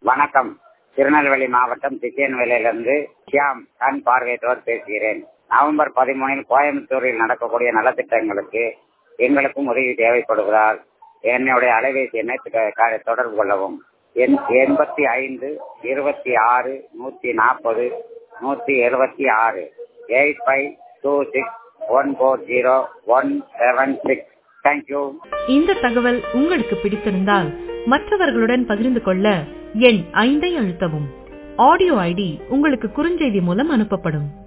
வணக்கம் திருநெல்வேலி மாவட்டம் திசையன்வேலியிலிருந்து ஷியாம் கண் பார்வையற்றவர் பேசுகிறேன் நவம்பர் பதிமூணில் கோயம்புத்தூரில் நடக்கக்கூடிய நலத்திட்டங்களுக்கு எங்களுக்கும் உதவி தேவைப்படுவதால் என்னுடைய அலைபேசி எண்ணை த- தொடர்பு கொள்ளவும் எண் எண்பத்தி ஐந்து இருபத்தி ஆறு நூத்தி நாற்பது நூத்தி எழுபத்தி ஆறு eight five two six one four zero one seven six thank you இந்த தகவல் உங்களுக்கு பிடித்திருந்தால் மற்றவர்களுடன் பகிர்ந்து கொள்ள எண் ஐந்தை அழுத்தவும் ஆடியோ ஐடி உங்களுக்கு குறுஞ்செய்தி மூலம் அனுப்பப்படும்